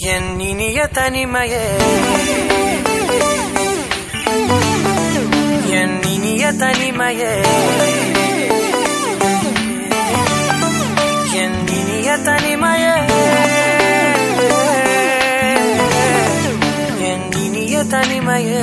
என் இனிய தனிமையே என் இனிய தனிமையே என் இனிய தனிமையே என் இனிய தனிமையே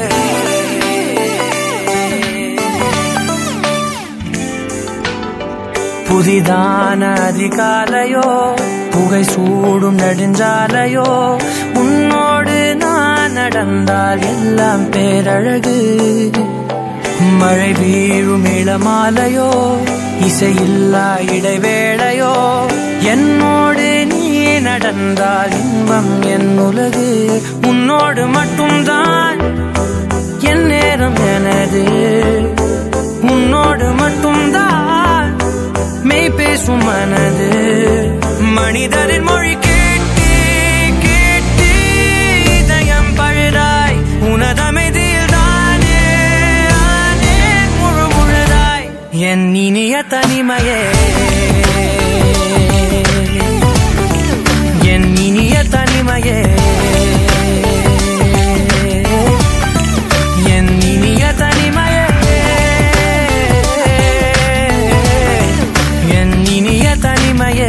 புதிதான அதிகாலையோ புகை சூடும் நெடுஞ்சாலையோ உன்னோடு நான் நடந்தால் எல்லாம் பேரழகு மழை வீழும் இளமாலையோ இசையில்லா இடைவேளையோ என்னோடு நீ நடந்தால் இன்பம் என் உலகு உன்னோடு மட்டும்தான் என் நேரம் எனது உன்னோடு மட்டும்தான் மெய் பேசும் மனது மனிதரின் மொழி கேட்டு கேட்டு இதயம் பழுதாய் உனதமைதியில் தானே ஆனே முழு முழுதாய் என் இனிய தனிமையே என் இனிய தனிமையே என் இனிய தனிமையே என் இனிய தனிமையே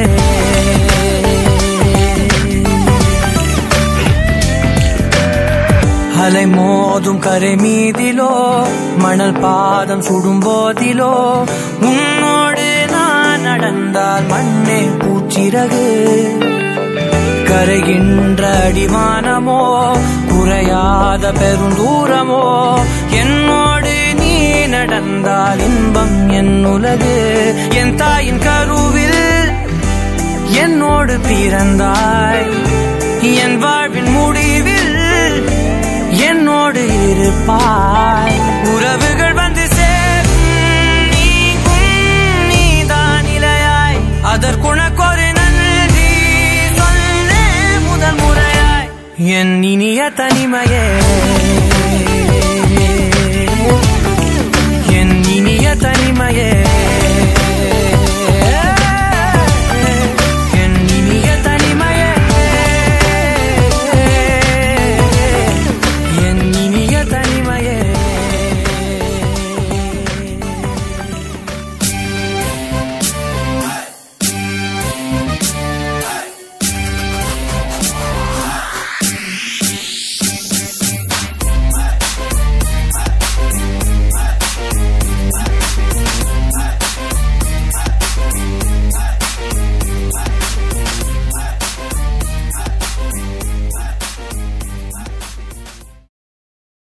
அலை மோதும் கரை மீதிலோ மணல் பாதம் சுடும் போதிலோ உன்னோடு நான் நடந்தால் மண்ணே பூச்சிறகு கரைகின்ற அடிவானமோ குறையாத பெருந்தூரமோ என்னோடு நீ நடந்தால் இன்பம் என் உலகு என் தாயின் கருவில் என்னோடு பிறந்தாய் என் வாழ்வின் முடிவில் என்னோடு இருப்பாய் உறவுகள் வந்து சேரும் நீங்கும் நீதான் இலையாய் அதற்குணக்கொரு நன்றி சொல்ல முதல் முறையாய் என் இனிய தனிமையே என் இனிய தனிமையே